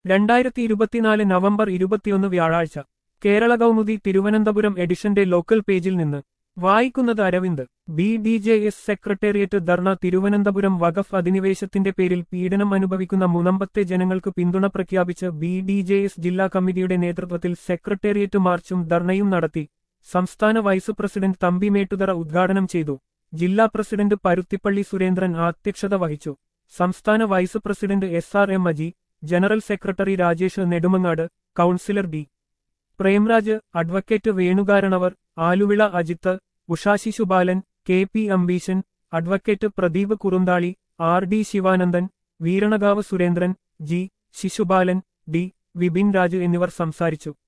രണ്ടായിരത്തി ഇരുപത്തിനാല് നവംബർ ഇരുപത്തിയൊന്ന് വ്യാഴാഴ്ച കേരള കൗമുദി തിരുവനന്തപുരം എഡിഷന്റെ ലോക്കൽ പേജിൽ നിന്ന് വായിക്കുന്നത് Aravind B D J S secretariat dharna Thiruvananthapuram വഖഫ് അധിനിവേശത്തിന്റെ പേരിൽ പീഡനം അനുഭവിക്കുന്ന മുനമ്പത്തെ ജനങ്ങൾക്ക് പിന്തുണ പ്രഖ്യാപിച്ച് ബി ഡി ജെ എസ് ജില്ലാ കമ്മിറ്റിയുടെ നേതൃത്വത്തിൽ സെക്രട്ടേറിയറ്റ് മാർച്ചും ധർണയും നടത്തി സംസ്ഥാന വൈസ് പ്രസിഡന്റ് തമ്പി മേട്ടുതറ ഉദ്ഘാടനം ചെയ്തു ജില്ലാ പ്രസിഡന്റ് പരുത്തിപ്പള്ളി സുരേന്ദ്രൻ അധ്യക്ഷത വഹിച്ചു സംസ്ഥാന vice president S R M Aji general secretary Rajesh Nedumangad councillor D Premraj advocate Venukaranavar Aluvila Ajith Usha Sisupalan K P Ambeeshan advocate Pradeep Kurunthali R D Sivanandan Veeranakavu Surendran G Sisupalan D Vipin Raj എന്നിവർ സംസാരിച്ചു